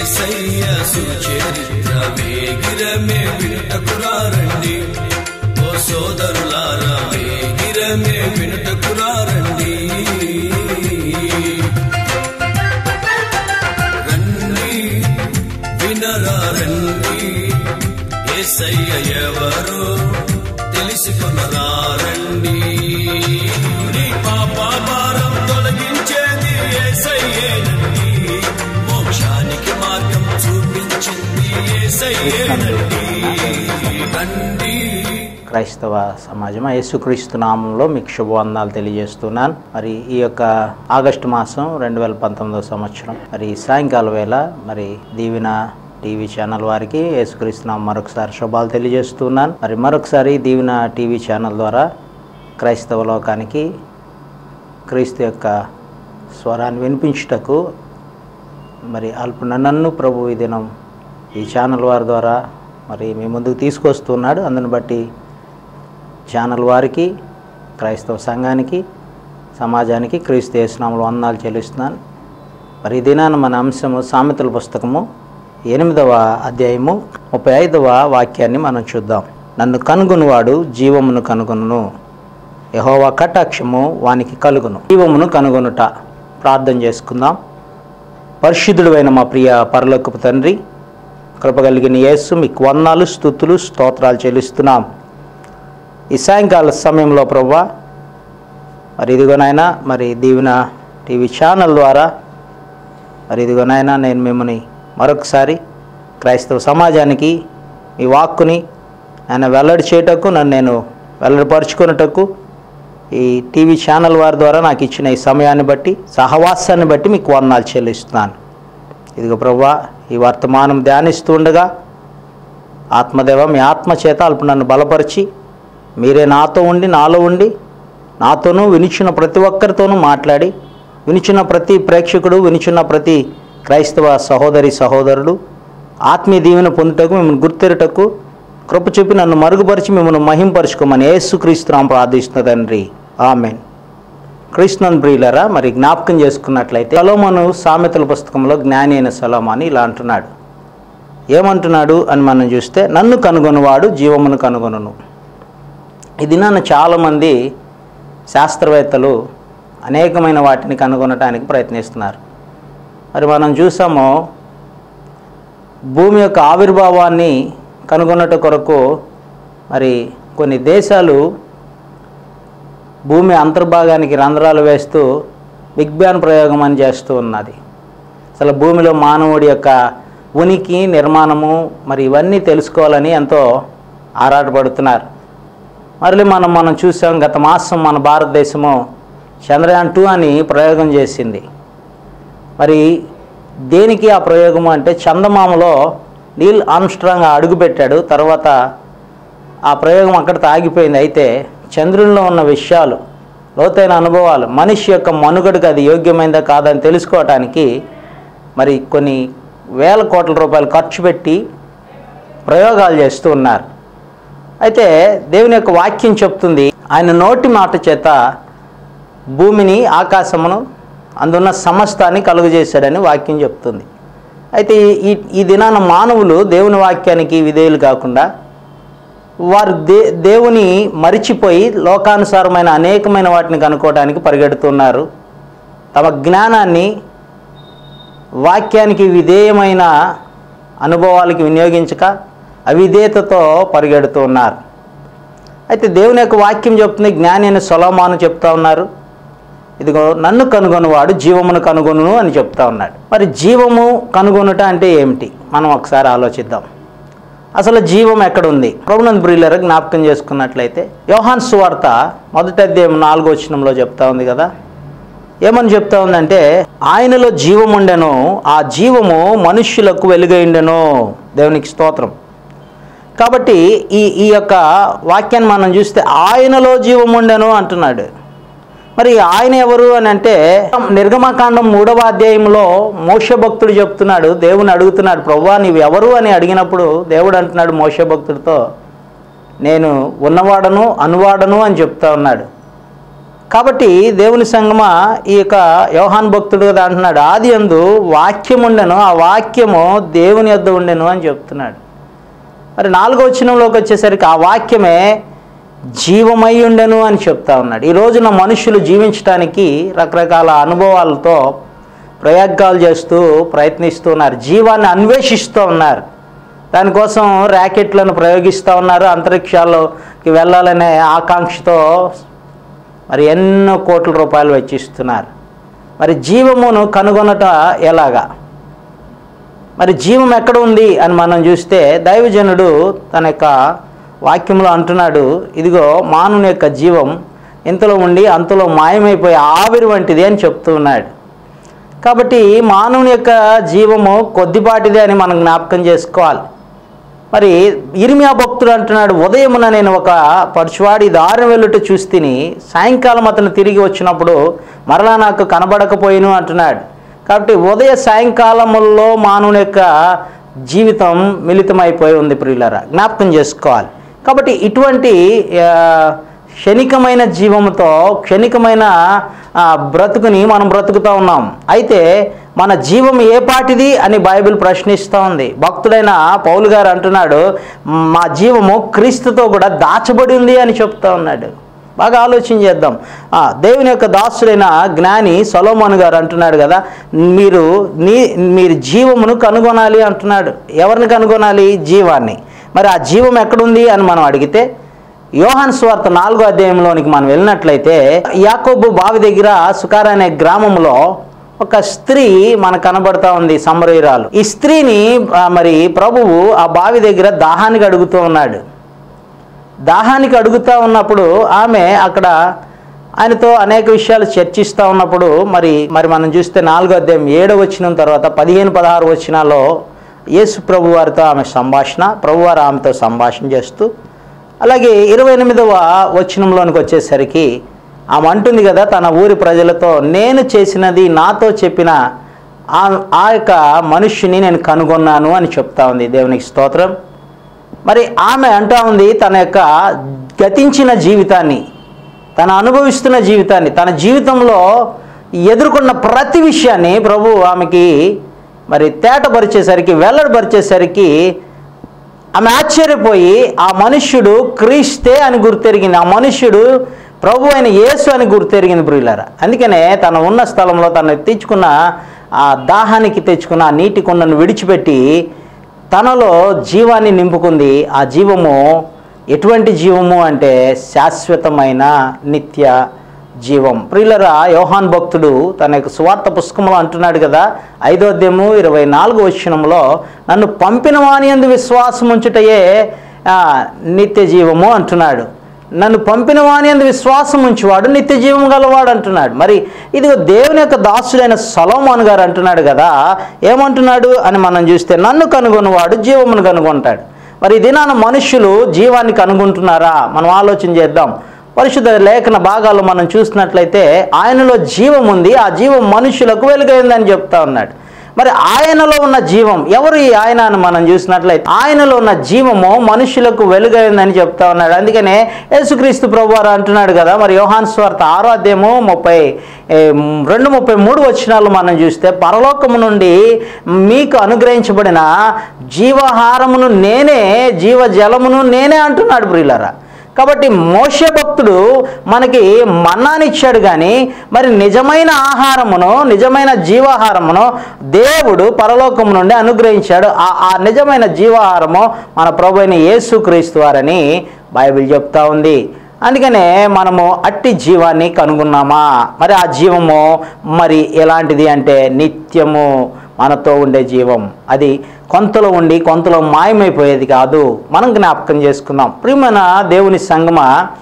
ఏసయ్య సుచరిత్ర వేగిరమే వినుటకురారండి ఓ సోదరులారా వేగిరమే వినుటకురారండి రండి వినరా రండి ఏసయ్య ఎవరో తెలుసుకునరా రండి నీ పాప భారం తొలగించేది ఏసయ్యేనండి మోక్షానికి మార్గం చూపించింది ఏసయ్యేనండి రండి క్రైస్తవ సమాజం యేసుక్రీస్తు నామంలో మీకు శుభవందనాలు తెలియజేస్తున్నాను మరి ఈ యొక్క ఆగస్టు మాసం రెండు వేల పంతొమ్మిదవ సంవత్సరం మరి సాయంకాల వేళ మరి దీవిన టీవీ ఛానల్ వారికి యేసుక్రీస్తు నామం మరొకసారి శుభాలు తెలియజేస్తున్నాను మరి మరొకసారి దీవిన టీవీ ఛానల్ ద్వారా క్రైస్తవ లోకానికి క్రీస్తు యొక్క స్వరాన్ని వినిపించుటకు మరి అల్ప నన్ను ప్రభు ఈ దినం ఈ ఛానల్ వారి ద్వారా మరి మీ ముందుకు తీసుకొస్తున్నాడు అందుని బట్టి ఛానల్ వారికి క్రైస్తవ సంఘానికి సమాజానికి క్రీస్తు యేసునామలు వందనాలు చెల్లిస్తున్నాను మరి ఈ దినాన మన అంశము సామెతల పుస్తకము ఎనిమిదవ అధ్యాయము ముప్పై ఐదవ వాక్యాన్ని మనం చూద్దాం నన్ను కనుగొనువాడు జీవమును కనుగొనును యహోవా కటాక్షము వానికి కలుగును జీవమును కనుగొనుట ప్రార్థన చేసుకుందాం పరిశుద్ధుడైన మా ప్రియ పరలోకపు తండ్రి కృపగలిగిన యేసు మీకు వందనాలు స్థుతులు స్తోత్రాలు చెల్లిస్తున్నాం ఈ సాయంకాల సమయంలో ప్రభా మరి ఇదిగోనైనా మరి దీవెన టీవీ ఛానల్ ద్వారా మరి ఇదిగోనైనా నేను మిమ్మల్ని మరొకసారి క్రైస్తవ సమాజానికి మీ వాక్కుని ఆయన వెల్లడి చేయటకు నన్ను నేను వెల్లడిపరుచుకున్నటకు ఈ టీవీ ఛానల్ వారి ద్వారా నాకు ఇచ్చిన ఈ సమయాన్ని బట్టి సహవాసాన్ని బట్టి మీకు వందనాలు చెల్లిస్తున్నాను ఇదిగో ప్రభా ఈ వర్తమానం ధ్యానిస్తూ ఉండగా ఆత్మదేవ మీ ఆత్మ చేత అల్ప నన్ను బలపరిచి మీరే నాతో ఉండి నాలో ఉండి నాతోనూ వినిచిన ప్రతి ఒక్కరితోనూ మాట్లాడి వినిచిన ప్రతి ప్రేక్షకుడు వినిచిన ప్రతి క్రైస్తవ సహోదరి సహోదరుడు ఆత్మీయ దీవెన పొందుటకు మిమ్మల్ని గుర్తెరుటకు కృప చూపి నన్ను మరుగుపరిచి మిమ్మల్ని మహింపరుచుకోమని యేసుక్రీస్తునాం ప్రార్థిస్తున్న తండ్రి ఆమెన్ కృష్ణన్ బ్రీలరా మరి జ్ఞాపకం చేసుకున్నట్లయితే సలోమను సామెతల పుస్తకంలో జ్ఞాని అయిన సలోమాని ఇలా అంటున్నాడు ఏమంటున్నాడు అని మనం చూస్తే నన్ను కనుగొనువాడు జీవమును కనుగొనును ఇది నన్ను చాలామంది శాస్త్రవేత్తలు అనేకమైన వాటిని కనుగొనటానికి ప్రయత్నిస్తున్నారు మరి మనం చూసాము భూమి యొక్క ఆవిర్భావాన్ని కనుగొనట కొరకు మరి కొన్ని దేశాలు భూమి అంతర్భాగానికి రంధ్రాలు వేస్తూ బిగ్ బ్యాన్ ప్రయోగం అని చేస్తూ ఉన్నది అసలు భూమిలో మానవుడి యొక్క ఉనికి నిర్మాణము మరి ఇవన్నీ తెలుసుకోవాలని ఎంతో ఆరాటపడుతున్నారు మళ్ళీ మనం మనం చూసాం గత మాసం మన భారతదేశము చంద్రయాన్ టూ అని ప్రయోగం చేసింది మరి దేనికి ఆ ప్రయోగం అంటే చందమామలో నీల్ ఆమ్స్ట్రాంగ్ అడుగుపెట్టాడు తర్వాత ఆ ప్రయోగం అక్కడితో ఆగిపోయింది అయితే చంద్రునిలో ఉన్న విషయాలు లోతైన అనుభవాలు మనిషి యొక్క మనుగడకు అది యోగ్యమైందా కాదని తెలుసుకోవటానికి మరి కొన్ని వేల కోట్ల రూపాయలు ఖర్చు పెట్టి ప్రయోగాలు చేస్తూ ఉన్నారు అయితే దేవుని యొక్క వాక్యం చెప్తుంది ఆయన నోటి మాట చేత భూమిని ఆకాశమును అందున్న సమస్తాన్ని కలుగజేశాడని వాక్యం చెప్తుంది అయితే ఈ ఈ దినాన మానవులు దేవుని వాక్యానికి విధేయులు కాకుండా వారు దే దేవుని మరిచిపోయి లోకానుసారమైన అనేకమైన వాటిని కనుక్కోవడానికి పరిగెడుతున్నారు తమ జ్ఞానాన్ని వాక్యానికి విధేయమైన అనుభవాలకి వినియోగించక అవిధేయతతో పరిగెడుతూ ఉన్నారు అయితే దేవుని యొక్క వాక్యం చెప్తుంది జ్ఞాని అని సొలమాను చెప్తా ఉన్నారు ఇదిగో నన్ను కనుగొనువాడు జీవమును కనుగొను అని చెప్తా ఉన్నాడు మరి జీవము కనుగొనుట అంటే ఏమిటి మనం ఒకసారి ఆలోచిద్దాం అసలు జీవం ఎక్కడుంది ప్రభునంద్ బ్రిల్లర్ జ్ఞాపకం చేసుకున్నట్లయితే యోహాన్ సువార్త మొదటి అధ్యాయం నాలుగో వచనంలో చెప్తా ఉంది కదా ఏమని చెప్తా ఉందంటే ఆయనలో జీవం ఉండెను ఆ జీవము మనుష్యులకు వెలుగైండెను దేవునికి స్తోత్రం కాబట్టి ఈ ఈ యొక్క వాక్యాన్ని మనం చూస్తే ఆయనలో జీవం ఉండెను అంటున్నాడు మరి ఆయన ఎవరు అని అంటే నిర్గమకాండం మూడవ అధ్యాయంలో మోష భక్తుడు చెప్తున్నాడు దేవుని అడుగుతున్నాడు ప్రవ్వా నీవు ఎవరు అని అడిగినప్పుడు దేవుడు అంటున్నాడు మోష భక్తుడితో నేను ఉన్నవాడను అనువాడను అని చెప్తా ఉన్నాడు కాబట్టి దేవుని సంగమ ఈ యొక్క యోహాన్ భక్తుడు కదా అంటున్నాడు ఆది అందు వాక్యం ఉండెను ఆ వాక్యము దేవుని యొద్ద ఉండెను అని చెప్తున్నాడు మరి నాలుగో వచనంలోకి వచ్చేసరికి ఆ వాక్యమే జీవమై ఉండెను అని చెప్తా ఉన్నాడు ఈ రోజున మనుషులు జీవించడానికి రకరకాల అనుభవాలతో ప్రయోగాలు చేస్తూ ప్రయత్నిస్తూ ఉన్నారు జీవాన్ని అన్వేషిస్తూ ఉన్నారు దానికోసం ర్యాకెట్లను ప్రయోగిస్తూ ఉన్నారు అంతరిక్షాల్లోకి వెళ్ళాలనే ఆకాంక్షతో మరి ఎన్నో కోట్ల రూపాయలు వెచ్చిస్తున్నారు మరి జీవమును కనుగొనట ఎలాగా మరి జీవం ఎక్కడ ఉంది అని మనం చూస్తే దైవజనుడు తన యొక్క వాక్యంలో అంటున్నాడు ఇదిగో మానవుని యొక్క జీవం ఇంతలో ఉండి అంతలో మాయమైపోయే ఆవిరి వంటిది అని చెప్తూ ఉన్నాడు కాబట్టి మానవుని యొక్క జీవము కొద్దిపాటిదే అని మనం జ్ఞాపకం చేసుకోవాలి మరి ఇర్మియా భక్తుడు అంటున్నాడు ఉదయమున నేను ఒక పరుచువాడి దారి వెళ్ళుట చూస్తిని సాయంకాలం అతను తిరిగి వచ్చినప్పుడు మరలా నాకు కనబడకపోయిను అంటున్నాడు కాబట్టి ఉదయ సాయంకాలముల్లో మానవుని యొక్క జీవితం మిళితమైపోయి ఉంది ప్రియులరా జ్ఞాపకం చేసుకోవాలి కాబట్టి ఇటువంటి ఆ, క్షణికమైన జీవముతో క్షణికమైన ఆ, బ్రతుకుని మనం బ్రతుకుతూ ఉన్నాం అయితే మన జీవం ఏ పాటిది అని బైబిల్ ప్రశ్నిస్తూ ఉంది భక్తుడైన పౌలు గారు అంటున్నాడు మా జీవము క్రీస్తుతో కూడా దాచబడి ఉంది అని చెప్తా ఉన్నాడు బాగా ఆలోచన చేద్దాం ఆ, దేవుని యొక్క దాసుడైన జ్ఞాని సొలోమోన్ గారు అంటున్నాడు కదా మీరు నీ మీరు జీవమును కనుగొనాలి అంటున్నాడు ఎవరిని కనుగొనాలి జీవాన్ని మరి ఆ జీవం ఎక్కడుంది అని మనం అడిగితే యోహాన్ స్వార్త నాలుగో అధ్యాయంలోనికి మనం వెళ్ళినట్లయితే యాకోబు బావి దగ్గర సుకార అనే గ్రామంలో ఒక స్త్రీ మనకు కనబడతా ఉంది సమరయురాలు ఈ స్త్రీని ఆ, మరి ప్రభువు ఆ బావి దగ్గర దాహానికి అడుగుతూ ఉన్నాడు దాహానికి అడుగుతూ ఉన్నప్పుడు ఆమె అక్కడ ఆయనతో అనేక విషయాలు చర్చిస్తూ ఉన్నప్పుడు మరి మరి మనం చూస్తే నాలుగో అధ్యాయం ఏడో వచ్చిన తర్వాత పదిహేను పదహారు వచ్చినాలో యేసు ప్రభు వారితో ఆమె సంభాషణ ప్రభువారు ఆమెతో సంభాషణ చేస్తూ అలాగే ఇరవై ఎనిమిదవ వచనంలోనికి వచ్చేసరికి ఆమె అంటుంది కదా తన ఊరి ప్రజలతో నేను చేసినది నాతో చెప్పిన ఆ ఆ యొక్క మనుష్యుని నేను కనుగొన్నాను అని చెప్తా ఉంది దేవునికి స్తోత్రం మరి ఆమె అంటా ఉంది తన యొక్క గతించిన జీవితాన్ని తన అనుభవిస్తున్న జీవితాన్ని తన జీవితంలో ఎదుర్కొన్న ప్రతి విషయాన్ని ప్రభు ఆమెకి మరి తేటపరిచేసరికి వెల్లడిపరిచేసరికి ఆమె ఆశ్చర్యపోయి ఆ మనుష్యుడు క్రీస్తే అని గుర్తెరిగింది ఆ మనుష్యుడు ప్రభు అయిన యేసు అని గుర్తెరిగింది ప్రియులారా అందుకనే తన ఉన్న స్థలంలో తను తెచ్చుకున్న ఆ దాహానికి తెచ్చుకున్న ఆ నీటి కుండను విడిచిపెట్టి తనలో జీవాన్ని నింపుకుంది ఆ జీవము ఎటువంటి జీవము అంటే శాశ్వతమైన నిత్య జీవం ప్రియులరా యోహాన్ భక్తుడు తన యొక్క సువార్త పుస్తకంలో అంటున్నాడు కదా ఐదో అధ్యాయము ఇరవై నాలుగు వచనంలో నన్ను పంపిన వాని అందు విశ్వాసం ఉంచుటయే ఆ, నిత్య జీవము అంటున్నాడు నన్ను పంపిన వాని అందు విశ్వాసం ఉంచువాడు నిత్య జీవం గలవాడు అంటున్నాడు మరి ఇదిగో దేవుని యొక్క దాసుడైన సలోమాన్ గారు అంటున్నాడు కదా ఏమంటున్నాడు అని మనం చూస్తే నన్ను కనుగొన్నవాడు జీవమును కనుగొంటాడు మరి ఈ దినాన మనుష్యులు జీవాన్ని కనుగొంటున్నారా మనం ఆలోచన చేద్దాం పరిశుద్ధ లేఖన భాగాలు మనం చూసినట్లయితే ఆయనలో జీవం ఉంది ఆ జీవం మనుషులకు వెలుగైందని చెప్తా ఉన్నాడు మరి ఆయనలో ఉన్న జీవం ఎవరు ఈ ఆయన అని మనం చూసినట్లయితే ఆయనలో ఉన్న జీవము మనుషులకు వెలుగైందని చెప్తా ఉన్నాడు అందుకనే యేసుక్రీస్తు ప్రభు వారు అంటున్నాడు కదా మరి యోహాన్ స్వార్త ఆరాధ్యము ముప్పై ఏ, రెండు ముప్పై మూడు వచనాలు మనం చూస్తే పరలోకము నుండి మీకు అనుగ్రహించబడిన జీవహారమును నేనే జీవజలమును నేనే అంటున్నాడు ప్రియులరా కాబట్టి మోషే భక్తుడు మనకి మన్నానిచ్చాడు కానీ మరి నిజమైన ఆహారమును నిజమైన జీవాహారమును దేవుడు పరలోకము నుండి అనుగ్రహించాడు ఆ ఆ నిజమైన జీవాహారము మన ప్రభు అయిన యేసుక్రీస్తు వారని బైబిల్ చెప్తా ఉంది అందుకనే మనము అట్టి జీవాన్ని కనుగొన్నామా మరి ఆ జీవము మరి ఎలాంటిది అంటే నిత్యము మనతో ఉండే జీవం అది కొంతలో ఉండి కొంతలో మాయమైపోయేది కాదు మనం జ్ఞాపకం చేసుకుందాం ప్రియమైన దేవుని సంగమ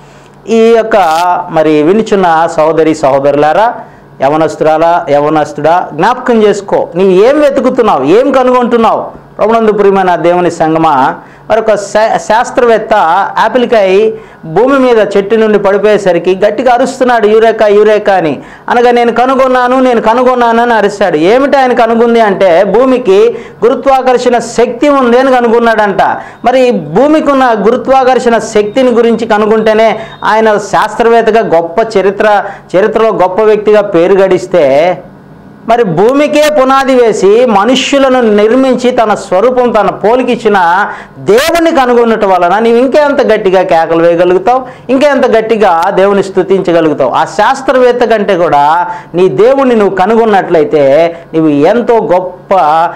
ఈ యొక్క మరి వినుచున్న సహోదరి సహోదరులారా యవనస్తురాలా యవనస్తుడా జ్ఞాపకం చేసుకో నీవు ఏం వెతుకుతున్నావు ఏం కనుగొంటున్నావు ప్రభునందు ప్రియమైన దేవుని సంగమా మరి ఒక శా- శాస్త్రవేత్త యాపిల్కాయ భూమి మీద చెట్టు నుండి పడిపోయేసరికి గట్టిగా అరుస్తున్నాడు యూరేకా యూరేకా అని అనగా నేను కనుగొన్నాను నేను కనుగొన్నాను అని అరిశాడు ఏమిటి ఆయన కనుగొంది అంటే భూమికి గురుత్వాకర్షణ శక్తి ఉంది అని కనుగొన్నాడంట మరి భూమికి ఉన్న గురుత్వాకర్షణ శక్తిని గురించి కనుగొంటేనే ఆయన శాస్త్రవేత్తగా గొప్ప చరిత్ర చరిత్రలో గొప్ప వ్యక్తిగా పేరు గడిస్తే మరి భూమికే పునాది వేసి మనుష్యులను నిర్మించి తన స్వరూపం తన పోలికిచ్చిన దేవుణ్ణి కనుగొనటం వలన నీవు ఇంకెంత గట్టిగా కేకలు వేయగలుగుతావు ఇంకెంత గట్టిగా దేవుని స్తుతించగలుగుతావు ఆ శాస్త్రవేత్త కంటే కూడా నీ దేవుణ్ణి నువ్వు కనుగొన్నట్లయితే నీవు ఎంతో గొప్ప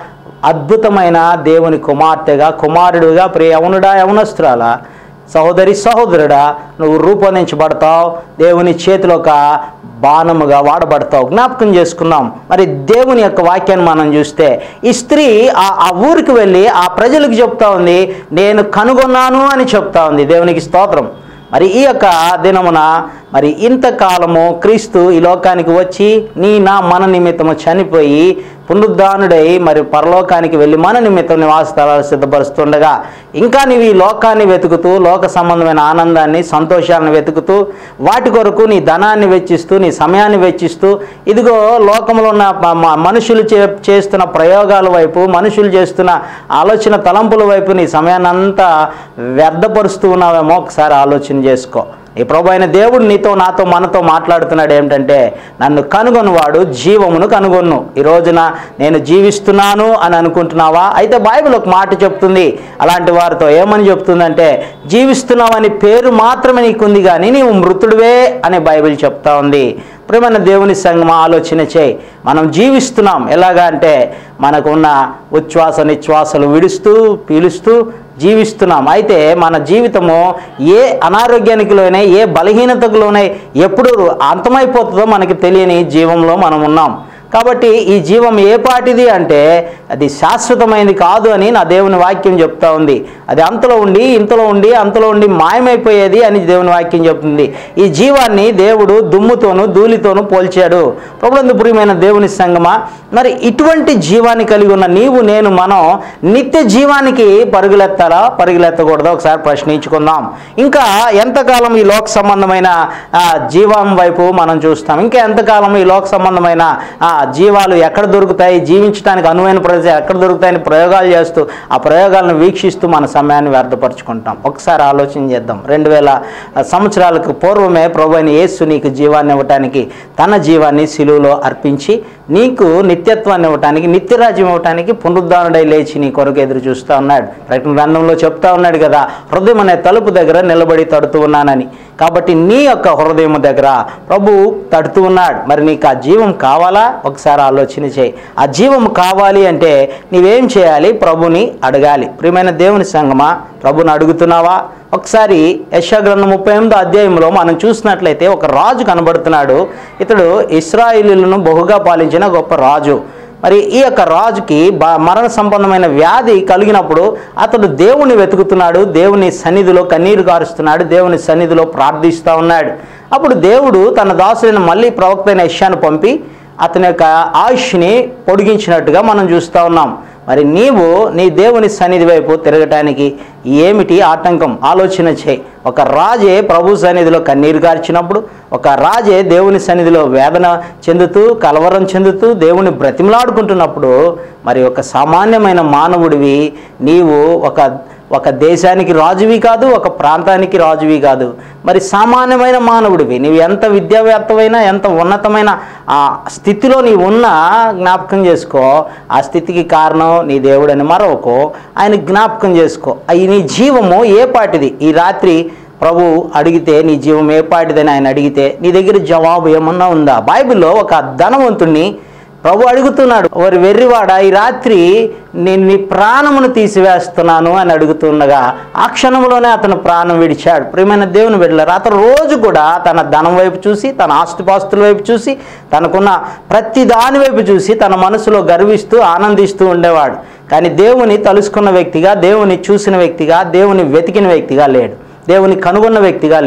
అద్భుతమైన దేవుని కుమార్తెగా కుమారుడుగా ప్రియ యవనుడా యవనస్తురాలా సహోదరి సహోదరుడా నువ్వు రూపొందించబడతావు దేవుని చేతిలో ఒక బాణముగా వాడబడతావు జ్ఞాపకం చేసుకుందాం మరి దేవుని యొక్క వాక్యాన్ని మనం చూస్తే ఈ స్త్రీ ఆ ఆ ఊరికి వెళ్ళి ఆ ప్రజలకు చెప్తా ఉంది నేను కనుగొన్నాను అని చెప్తా ఉంది దేవునికి స్తోత్రం మరి ఈ యొక్క దినమున మరి ఇంతకాలము క్రీస్తు ఈ లోకానికి వచ్చి నీ నా మన నిమిత్తము చనిపోయి పునరుద్ధానుడై మరి పరలోకానికి వెళ్ళి మన నిమిత్తం నివాస స్థలాలు సిద్ధపరుస్తుండగా ఇంకా నీవు ఈ లోకాన్ని వెతుకుతూ లోక సంబంధమైన ఆనందాన్ని సంతోషాలను వెతుకుతూ వాటి కొరకు నీ ధనాన్ని వెచ్చిస్తూ నీ సమయాన్ని వెచ్చిస్తూ ఇదిగో లోకంలో ఉన్న మ- మ- మనుషులు చే చేస్తున్న ప్రయోగాల వైపు మనుషులు చేస్తున్న ఆలోచన తలంపుల వైపు నీ సమయాన్ని అంతా వ్యర్థపరుస్తూ ఉన్నావేమో ఒకసారి ఆలోచన చేసుకో ఈ ప్రభు అయిన దేవుడు నీతో నాతో మనతో మాట్లాడుతున్నాడు ఏమిటంటే నన్ను కనుగొనువాడు జీవమును కనుగొన్ను ఈ రోజున నేను జీవిస్తున్నాను అని అనుకుంటున్నావా అయితే బైబిల్ ఒక మాట చెప్తుంది అలాంటి వారితో ఏమని చెప్తుందంటే జీవిస్తున్నావని పేరు మాత్రమే నీకుంది కానీ నీవు మృతుడివే అని బైబిల్ చెప్తా ఉంది ప్రేమైన దేవుని సంగమ ఆలోచన చేయి మనం జీవిస్తున్నాం ఎలాగా అంటే మనకున్న ఉచ్ఛ్వాస నిశ్వాసలు విడుస్తూ పీలుస్తూ జీవిస్తున్నాం అయితే మన జీవితము ఏ అనారోగ్యానికి లోనే ఏ బలహీనతకు లోనే ఎప్పుడు అంతమైపోతుందో మనకి తెలియని జీవంలో మనం ఉన్నాం కాబట్టి ఈ జీవం ఏ పాటిది అంటే అది శాశ్వతమైనది కాదు అని నా దేవుని వాక్యం చెప్తా ఉంది అది అంతలో ఉండి ఇంతలో ఉండి అంతలో ఉండి మాయమైపోయేది అని దేవుని వాక్యం చెప్తుంది ఈ జీవాన్ని దేవుడు దుమ్ముతోనూ ధూళితోనూ పోల్చాడు ప్రభుత్వ ప్రియమైన దేవుని సంగమా మరి ఇటువంటి జీవాన్ని కలిగి ఉన్న నీవు నేను మనం నిత్య జీవానికి పరుగులెత్తాలా పరుగులెత్తకూడదా ఒకసారి ప్రశ్నించుకుందాం ఇంకా ఎంతకాలం ఈ లోక సంబంధమైన ఆ, జీవం వైపు మనం చూస్తాం ఇంకా ఎంతకాలం ఈ లోక సంబంధమైన ఆ, జీవాలు ఎక్కడ దొరుకుతాయి జీవించడానికి అనువైన ప్రదేశం ఎక్కడ దొరుకుతాయని ప్రయోగాలు చేస్తూ ఆ ప్రయోగాలను వీక్షిస్తూ మన సమయాన్ని వ్యర్థపరుచుకుంటాం ఒకసారి ఆలోచన చేద్దాం రెండు వేల సంవత్సరాలకు పూర్వమే ప్రభు అయిన యేసు నీకు జీవాన్ని ఇవ్వటానికి తన జీవాన్ని సిలువలో అర్పించి నీకు నిత్యత్వాన్ని ఇవ్వటానికి నిత్యరాజ్యం ఇవ్వటానికి పునరుద్ధానుడై లేచి నీ కొరకు ఎదురు చూస్తూ ఉన్నాడు ప్రకటన గ్రంథంలో చెప్తా ఉన్నాడు కదా హృదయం అనే తలుపు దగ్గర నిలబడి తడుతూ ఉన్నానని కాబట్టి నీ యొక్క హృదయం దగ్గర ప్రభు తడుతూ ఉన్నాడు మరి నీకు ఆ జీవం కావాలా ఒకసారి ఆలోచన చేయి ఆ జీవం కావాలి అంటే నీవేం చేయాలి ప్రభుని అడగాలి ప్రియమైన దేవుని సంగమా ప్రభుని అడుగుతున్నావా ఒకసారి యశాగ్రంథం ముప్పై ఎనిమిదో అధ్యాయంలో మనం చూసినట్లయితే ఒక రాజు కనబడుతున్నాడు ఇతడు ఇస్రాయిలీలను బహుగా పాలించిన గొప్ప రాజు మరి ఈ యొక్క రాజుకి బ- మరణ సంబంధమైన వ్యాధి కలిగినప్పుడు అతడు దేవుని వెతుకుతున్నాడు దేవుని సన్నిధిలో కన్నీరు కారుస్తున్నాడు దేవుని సన్నిధిలో ప్రార్థిస్తూ ఉన్నాడు అప్పుడు దేవుడు తన దాసులైన మళ్ళీ ప్రవక్త అయిన యశాను పంపి అతని యొక్క ఆయుష్ని పొడిగించినట్టుగా మనం చూస్తూ ఉన్నాం మరి నీవు నీ దేవుని సన్నిధి వైపు తిరగటానికి ఏమిటి ఆటంకం ఆలోచన చేయి ఒక రాజే ప్రభు సన్నిధిలో కన్నీరు గార్చినప్పుడు ఒక రాజే దేవుని సన్నిధిలో వేదన చెందుతూ కలవరం చెందుతూ దేవుని బ్రతిమలాడుకుంటున్నప్పుడు మరి ఒక సామాన్యమైన మానవుడివి నీవు ఒక ఒక దేశానికి రాజువి కాదు ఒక ప్రాంతానికి రాజువి కాదు మరి సామాన్యమైన మానవుడివి నీవు ఎంత విద్యావేత్తమైనా ఎంత ఉన్నతమైన ఆ స్థితిలో నీవు ఉన్నా జ్ఞాపకం చేసుకో ఆ స్థితికి కారణం నీ దేవుడని మరొకో ఆయన జ్ఞాపకం చేసుకో అయి నీ జీవము ఏ పాటిది ఈ రాత్రి ప్రభు అడిగితే నీ జీవం ఏ పాటిదని ఆయన అడిగితే నీ దగ్గర జవాబు ఏమన్నా ఉందా బైబిల్లో ఒక ధనవంతుణ్ణి ప్రభు అడుగుతున్నాడు వారి వెర్రివాడ ఈ రాత్రి నేను నీ ప్రాణమును తీసివేస్తున్నాను అని అడుగుతుండగా ఆ క్షణంలోనే అతను ప్రాణం విడిచాడు ప్రియమైన దేవుని వెళ్ళారు అతను రోజు కూడా తన ధనం వైపు చూసి తన ఆస్తిపాస్తుల వైపు చూసి తనకున్న ప్రతి దాని వైపు చూసి తన మనసులో గర్విస్తూ ఆనందిస్తూ ఉండేవాడు కానీ దేవుని తలుసుకున్న వ్యక్తిగా దేవుని చూసిన వ్యక్తిగా దేవుని వెతికిన వ్యక్తిగా లేడు దేవుని కనుగొన్న వ్యక్తిగా లేడు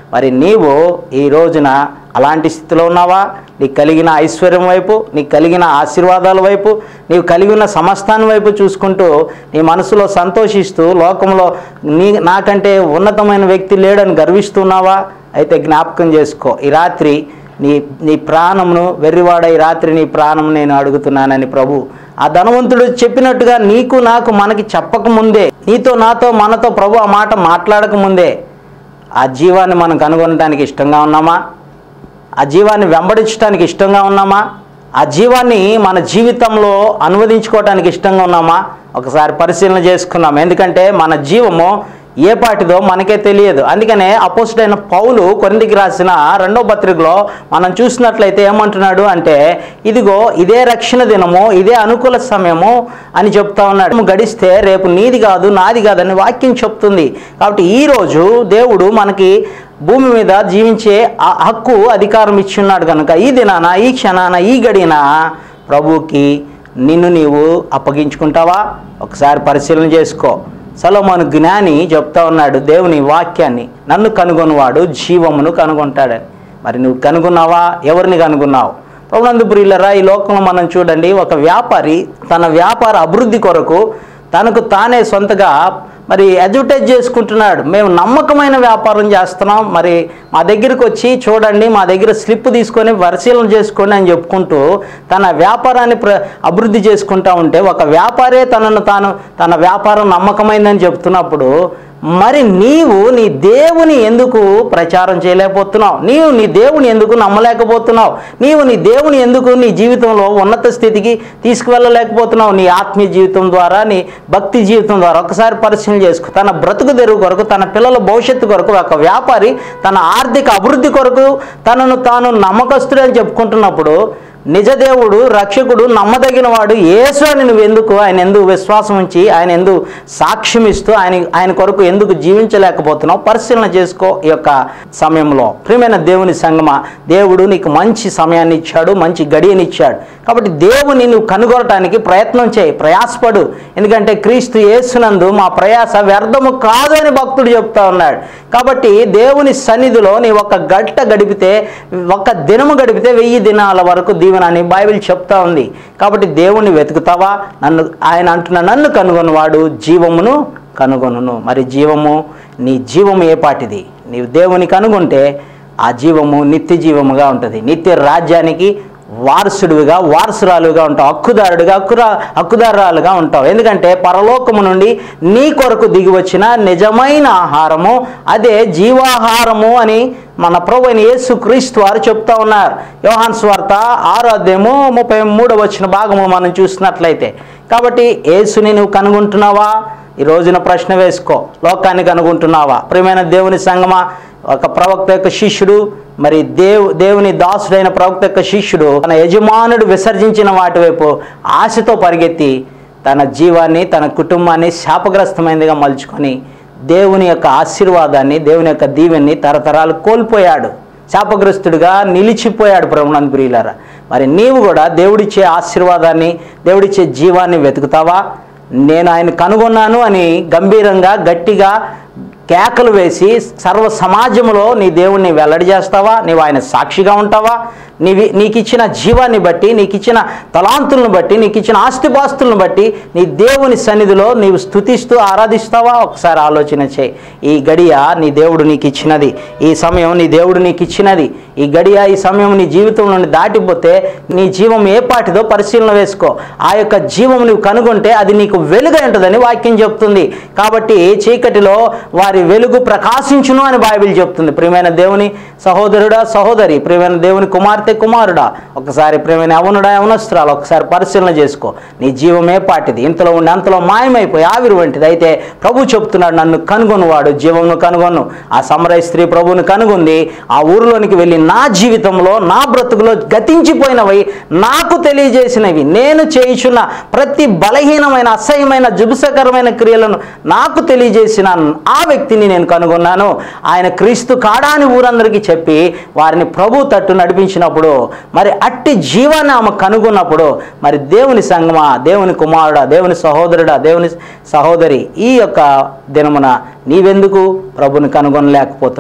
మరి నీవు ఈ రోజున అలాంటి స్థితిలో ఉన్నావా నీకు కలిగిన ఐశ్వర్యం వైపు నీకు కలిగిన ఆశీర్వాదాల వైపు నీవు కలిగి ఉన్న సమస్తాన్ని వైపు చూసుకుంటూ నీ మనసులో సంతోషిస్తూ లోకంలో నీ నాకంటే ఉన్నతమైన వ్యక్తి లేడని గర్విస్తున్నావా అయితే జ్ఞాపకం చేసుకో ఈ రాత్రి నీ నీ ప్రాణమును వెర్రివాడ ఈ రాత్రి నీ ప్రాణం నేను అడుగుతున్నానని ప్రభు ఆ ధనవంతుడు చెప్పినట్టుగా నీకు నాకు మనకి చెప్పకముందే నీతో నాతో మనతో ప్రభు ఆ మాట మాట్లాడకముందే ఆ జీవాన్ని మనం కనుగొనడానికి ఇష్టంగా ఉన్నామా ఆ జీవాన్ని వెంబడించడానికి ఇష్టంగా ఉన్నామా ఆ జీవాన్ని మన జీవితంలో అనువదించుకోవడానికి ఇష్టంగా ఉన్నామా ఒకసారి పరిశీలన చేసుకుందాం ఎందుకంటే మన జీవము ఏ పాటిదో మనకే తెలియదు అందుకనే అపోజిట్ పౌలు కొరిందికి రాసిన రెండో పత్రికలో మనం చూసినట్లయితే ఏమంటున్నాడు అంటే ఇదిగో ఇదే రక్షణ దినము ఇదే అనుకూల సమయము అని చెప్తా ఉన్నాడు గడిస్తే రేపు నీది కాదు నాది కాదని వాక్యం చెప్తుంది కాబట్టి ఈరోజు దేవుడు మనకి భూమి మీద జీవించే ఆ హక్కు అధికారం ఇచ్చున్నాడు కనుక ఈ దినాన ఈ క్షణాన ఈ గడిన ప్రభువుకి నిన్ను నీవు అప్పగించుకుంటావా ఒకసారి పరిశీలన చేసుకో సలోమాను జ్ఞాని చెప్తా ఉన్నాడు దేవుని వాక్యాన్ని నన్ను కనుగొన్నవాడు జీవమును కనుగొంటాడని మరి నువ్వు కనుగొన్నావా ఎవరిని కనుగొన్నావు ప్రభునందు ప్రియులరా ఈ లోకంలో మనం చూడండి ఒక వ్యాపారి తన వ్యాపార అభివృద్ధి కొరకు తనకు తానే సొంతగా మరి అడ్వర్టైజ్ చేసుకుంటున్నాడు మేము నమ్మకమైన వ్యాపారం చేస్తున్నాం మరి మా దగ్గరికి వచ్చి చూడండి మా దగ్గర స్లిప్ తీసుకొని పరిశీలన చేసుకోండి అని చెప్పుకుంటూ తన వ్యాపారాన్ని ప్ర అభివృద్ధి చేసుకుంటా ఉంటే ఒక వ్యాపారే తనను తాను తన వ్యాపారం నమ్మకమైందని చెప్తున్నప్పుడు మరి నీవు నీ దేవుని ఎందుకు ప్రచారం చేయలేకపోతున్నావు నీవు నీ దేవుని ఎందుకు నమ్మలేకపోతున్నావు నీవు నీ దేవుని ఎందుకు నీ జీవితంలో ఉన్నత స్థితికి తీసుకువెళ్ళలేకపోతున్నావు నీ ఆత్మీయ జీవితం ద్వారా నీ భక్తి జీవితం ద్వారా ఒకసారి పరిశీలన చేసుకో తన బ్రతుకు తెరువు కొరకు తన పిల్లల భవిష్యత్తు కొరకు ఒక వ్యాపారి తన ఆర్థిక అభివృద్ధి కొరకు తనను తాను నమ్మకస్తుడని చెప్పుకుంటున్నప్పుడు నిజదేవుడు రక్షకుడు నమ్మదగిన వాడు యేసు అని నువ్వు ఎందుకు ఆయన ఎందుకు విశ్వాసం ఉంచి ఆయన ఎందుకు సాక్ష్యం ఇస్తూ ఆయన ఆయన కొరకు ఎందుకు జీవించలేకపోతున్నావు పరిశీలన చేసుకో ఈ యొక్క సమయంలో ప్రియమైన దేవుని సంగమ దేవుడు నీకు మంచి సమయాన్ని ఇచ్చాడు మంచి గడియని ఇచ్చాడు కాబట్టి దేవుని నువ్వు కనుగొనటానికి ప్రయత్నం చేయి ప్రయాసపడు ఎందుకంటే క్రీస్తు యేసునందు మా ప్రయాస వ్యర్థము కాదు అని భక్తుడు చెప్తా ఉన్నాడు కాబట్టి దేవుని సన్నిధిలో నీ ఒక గంట గడిపితే ఒక దినము గడిపితే వెయ్యి దినాల వరకు దీవెన అని బైబిల్ చెప్తా ఉంది కాబట్టి దేవుణ్ణి వెతుకుతావా నన్ను ఆయన అంటున్న నన్ను కనుగొనవాడు జీవమును కనుగొనును మరి జీవము నీ జీవము ఏ పాటిది నీవు దేవుని కనుగొంటే ఆ జీవము నిత్య జీవముగా ఉంటుంది నిత్య రాజ్యానికి వారసుడివిగా వారసురాలుగా ఉంటావు హక్కుదారుడిగా హక్కురా హక్కుదారురాలుగా ఉంటావు ఎందుకంటే పరలోకము నుండి నీ కొరకు దిగి వచ్చిన నిజమైన ఆహారము అదే జీవాహారము అని మన ప్రభు అయిన యేసు క్రీస్తు వారు చెప్తా ఉన్నారు యోహాన్ స్వార్త ఆరో అధ్యాయము ముప్పై మూడో వచ్చిన భాగము మనం చూసినట్లయితే కాబట్టి యేసుని నువ్వు కనుగొంటున్నావా ఈ రోజున ప్రశ్న వేసుకో లోకాన్ని కనుగొంటున్నావా ప్రియమైన దేవుని సంగమా ఒక ప్రవక్త యొక్క శిష్యుడు మరి దేవు దేవుని దాసుడైన ప్రవక్త యొక్క శిష్యుడు తన యజమానుడు విసర్జించిన వాటి వైపు ఆశతో పరిగెత్తి తన జీవాన్ని తన కుటుంబాన్ని శాపగ్రస్తమైనదిగా మలుచుకొని దేవుని యొక్క ఆశీర్వాదాన్ని దేవుని యొక్క దీవెన్ని తరతరాలు కోల్పోయాడు శాపగ్రస్తుడిగా నిలిచిపోయాడు ప్రభునంద్ ప్రియులారా మరి నీవు కూడా దేవుడిచ్చే ఆశీర్వాదాన్ని దేవుడిచ్చే జీవాన్ని వెతుకుతావా నేను ఆయన కనుగొన్నాను అని గంభీరంగా గట్టిగా కేకలు వేసి సర్వ సమాజంలో నీ దేవుణ్ణి వెల్లడి చేస్తావా నీవు ఆయన సాక్షిగా ఉంటావా నీవి నీకు ఇచ్చిన జీవాన్ని బట్టి నీకు ఇచ్చిన తలాంతులను బట్టి నీకు ఇచ్చిన ఆస్తిపాస్తులను బట్టి నీ దేవుని సన్నిధిలో నీవు స్థుతిస్తూ ఆరాధిస్తావా ఒకసారి ఆలోచన చేయి ఈ గడియ నీ దేవుడు నీకు ఇచ్చినది ఈ సమయం నీ దేవుడు నీకు ఇచ్చినది ఈ గడియ ఈ సమయం నీ జీవితం నుండి దాటిపోతే నీ జీవం ఏ పాటిదో పరిశీలన వేసుకో ఆ యొక్క జీవం నువ్వు కనుగొంటే అది నీకు వెలుగై ఉంటుందని వాక్యం చెప్తుంది కాబట్టి చీకటిలో వారి వెలుగు ప్రకాశించును అని బైబిల్ చెప్తుంది ప్రియమైన దేవుని సహోదరుడా సహోదరి ప్రియమైన దేవుని కుమార్తె కుమారుడా ఒకసారి ప్రియమైన యవనుడా యవనస్త్రాలు ఒకసారి పరిశీలన చేసుకో నీ జీవమే పాటిది ఇంతలో ఉండి అంతలో మాయమైపోయి ఆవిరి వంటిది అయితే ప్రభు చెప్తున్నాడు నన్ను కనుగొనువాడు జీవమును కనుగొను ఆ సమరయ స్త్రీ ప్రభువును కనుగొంది ఆ ఊరిలోనికి వెళ్ళి నా జీవితంలో నా బ్రతుకులో గతించిపోయినవి నాకు తెలియజేసినవి నేను చేయుచున్న ప్రతి బలహీనమైన అసహ్యమైన జుబుసకరమైన క్రియలను నాకు తెలియజేసిన ఆ వ్యక్తిని నేను కనుగొన్నాను ఆయన క్రీస్తు కాడా అని ఊరందరికీ చెప్పి వారిని ప్రభు తట్టు నడిపించినప్పుడు మరి అట్టి జీవాన్ని ఆమె కనుగొన్నప్పుడు మరి దేవుని సంగమా దేవుని కుమారుడా దేవుని సహోదరుడా దేవుని సహోదరి ఈ యొక్క దినమున నీవెందుకు ప్రభుని కనుగొనలేకపోతున్నావు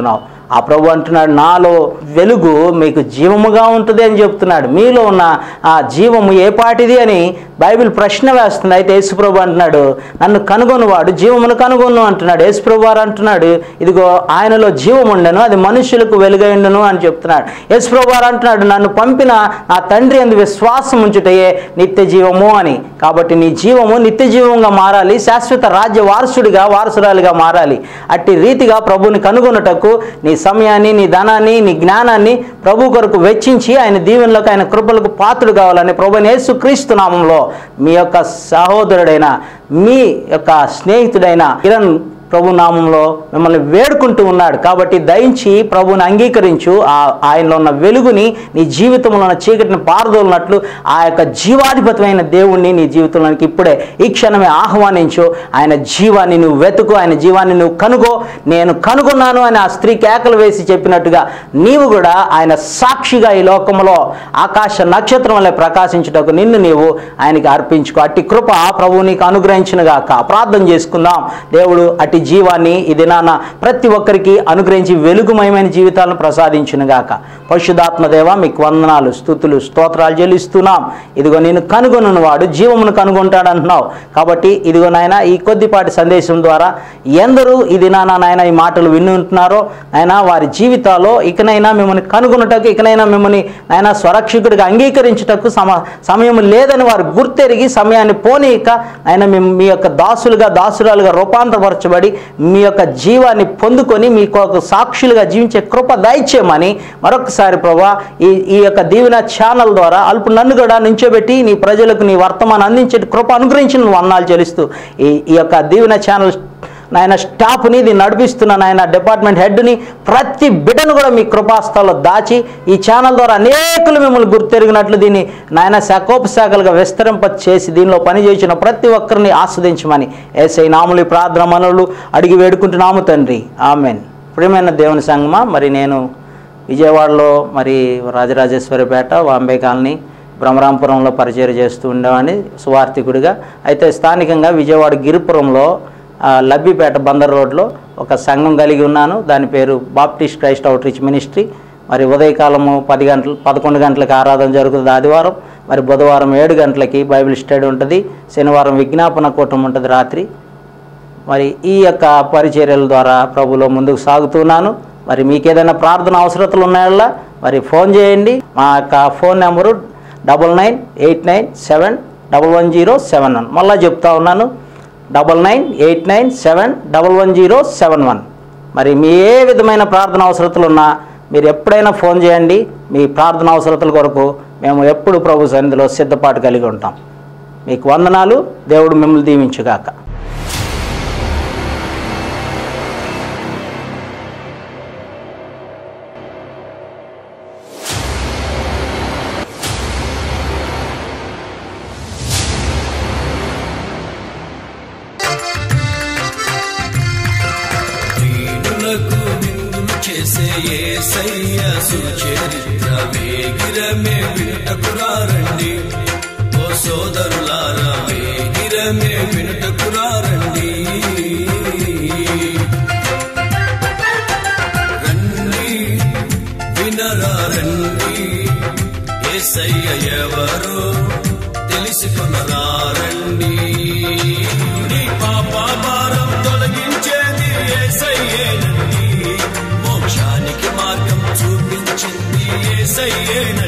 ఆ ప్రభు అంటున్నాడు నాలో వెలుగు మీకు జీవముగా ఉంటుంది అని చెప్తున్నాడు మీలో ఉన్న ఆ జీవము ఏ పాటిది అని బైబిల్ ప్రశ్న వేస్తుంది అయితే యేసుప్రభు అంటున్నాడు నన్ను కనుగొనువాడు జీవమును కనుగొను అంటున్నాడు యేసుప్రభు వారు అంటున్నాడు ఇదిగో ఆయనలో జీవం ఉండను అది మనుషులకు వెలుగైండును అని చెప్తున్నాడు యేసుప్రభు వారు అంటున్నాడు నన్ను పంపిన నా తండ్రి అందు విశ్వాసం ఉంచుటయే నిత్య జీవము అని కాబట్టి నీ జీవము నిత్య జీవంగా మారాలి శాశ్వత రాజ్య వారసుడిగా వారసురాలిగా మారాలి అట్టి రీతిగా ప్రభుని కనుగొనుటకు నీ సమయాన్ని నీ ధనాన్ని నీ జ్ఞానాన్ని ప్రభు కొరకు వెచ్చించి ఆయన దీవెనలకు ఆయన కృపలకు పాత్రుడు కావాలని ప్రభుని యేసు క్రీస్తు నామంలో మీ యొక్క సహోదరుడైన మీ యొక్క స్నేహితుడైన కిరణ్ ప్రభు నామంలో మిమ్మల్ని వేడుకుంటూ ఉన్నాడు కాబట్టి దయించి ప్రభుని అంగీకరించు ఆ ఆయనలో ఉన్న వెలుగుని నీ జీవితంలో ఉన్న చీకటిని పారదోలినట్లు ఆ యొక్క జీవాధిపతమైన దేవుణ్ణి నీ జీవితంలోనికి ఇప్పుడే ఈ క్షణమే ఆహ్వానించు ఆయన జీవాన్ని నువ్వు వెతుకు ఆయన జీవాన్ని నువ్వు కనుగో నేను కనుగొన్నాను అని ఆ స్త్రీ కేకలు వేసి చెప్పినట్టుగా నీవు కూడా ఆయన సాక్షిగా ఈ లోకంలో ఆకాశ నక్షత్రం వల్ల ప్రకాశించుటకు నిన్ను నీవు ఆయనకి అర్పించుకో అట్టి కృప ప్రభు నీకు అనుగ్రహించిన గాక ప్రార్థన చేసుకుందాం దేవుడు అట్టి జీవాన్ని ఈ దినాన ప్రతి ఒక్కరికి అనుగ్రహించి వెలుగుమయమైన జీవితాలను ప్రసాదించును గాక పరిశుధాత్మ దేవ మీకు వందనాలు స్థుతులు స్తోత్రాలు చెల్లిస్తున్నాం ఇదిగో నేను కనుగొను వాడు జీవమును కనుగొంటాడు అంటున్నావు కాబట్టి ఇదిగో నాయన ఈ కొద్దిపాటి సందేశం ద్వారా ఎందరూ ఈ దినాన నాయన ఈ మాటలు వింటున్నారో నాయన వారి జీవితాల్లో ఇకనైనా మిమ్మల్ని కనుగొనుటకు ఇకనైనా మిమ్మల్ని నాయన స్వరక్షకుడిగా అంగీకరించుటకు సమ సమయం లేదని వారు గుర్తెరిగి సమయాన్ని పోనీయక ఆయన మీ- మీ యొక్క దాసులుగా దాసురాలుగా రూపాంతరపరచబడి మీ యొక్క జీవాన్ని పొందుకొని మీకు ఒక సాక్షులుగా జీవించే కృప దయచేయమని మరొకసారి ప్రభా ఈ ఈ యొక్క దీవెన ఛానల్ ద్వారా అల్పు నన్ను కూడా నుంచోబెట్టి నీ ప్రజలకు నీ వర్తమానం అందించే కృప అనుగ్రహించిన వందనాలు చెల్లిస్తూ ఈ ఈ యొక్క దీవెన ఛానల్ నాయన స్టాఫ్ని దీన్ని నడిపిస్తున్న నాయన డిపార్ట్మెంట్ హెడ్ని ప్రతి బిడ్డను కూడా మీ కృపాస్థాల్లో దాచి ఈ ఛానల్ ద్వారా అనేకులు మిమ్మల్ని గుర్తెరిగినట్లు దీన్ని నాయన శాఖోపశాఖలుగా విస్తరింప చేసి దీనిలో పనిచేసిన ప్రతి ఒక్కరిని ఆస్వాదించమని ఏసై నాములు ఈ ప్రార్థన మనలు అడిగి వేడుకుంటున్నాము తండ్రి ఆమెన్ ప్రియమైన దేవుని సంగమా మరి నేను విజయవాడలో మరి రాజరాజేశ్వరిపేట వాంబే కాలనీ భ్రమరాంపురంలో పరిచయం చేస్తూ ఉండేవాడిని సువార్థికుడిగా అయితే స్థానికంగా విజయవాడ గిరిపురంలో ఆ, లబ్బిపేట బందర్ రోడ్లో ఒక సంఘం కలిగి ఉన్నాను దాని పేరు బాప్టిస్ట్ క్రైస్ట్ అవుట్రీచ్ మినిస్ట్రీ మరి ఉదయకాలము పది గంటలు పదకొండు గంటలకు ఆరాధన జరుగుతుంది ఆదివారం మరి బుధవారం ఏడు గంటలకి బైబిల్ స్టడీ ఉంటుంది శనివారం విజ్ఞాపన కూటం ఉంటుంది రాత్రి మరి ఈ యొక్క పరిచర్యల ద్వారా ప్రభులో ముందుకు సాగుతున్నాను మరి మీకు ఏదైనా ప్రార్థన అవసరతలు ఉన్నాయల్లా మరి ఫోన్ చేయండి మా యొక్క phone number double nine eight nine seven double one zero seven one మళ్ళీ చెప్తా ఉన్నాను double nine eight nine seven double one zero seven one మరి మీ ఏ విధమైన ప్రార్థన అవసరతలు ఉన్నా మీరు ఎప్పుడైనా ఫోన్ చేయండి మీ ప్రార్థన అవసరతల కొరకు మేము ఎప్పుడు ప్రభు సన్నిధిలో సిద్ధపాటు కలిగి ఉంటాం మీకు వందనాలు దేవుడు మిమ్మల్ని దీవించుగాక దీనులకు విందులు చేసే యేసయ్య సుచరిత్ర వేగిరమే వినుటకురారండి ఓ సోదరులారా వేగిరమే వినుటకురారండి రండి వినరా రండి యేసయ్య ఎవరో తెలుసుకొనరా రండి నీ పాప భారం తొలగించేది యేసయ్యేనండి మోక్షానికి మార్గం చూపించింది యేసయ్యేనండి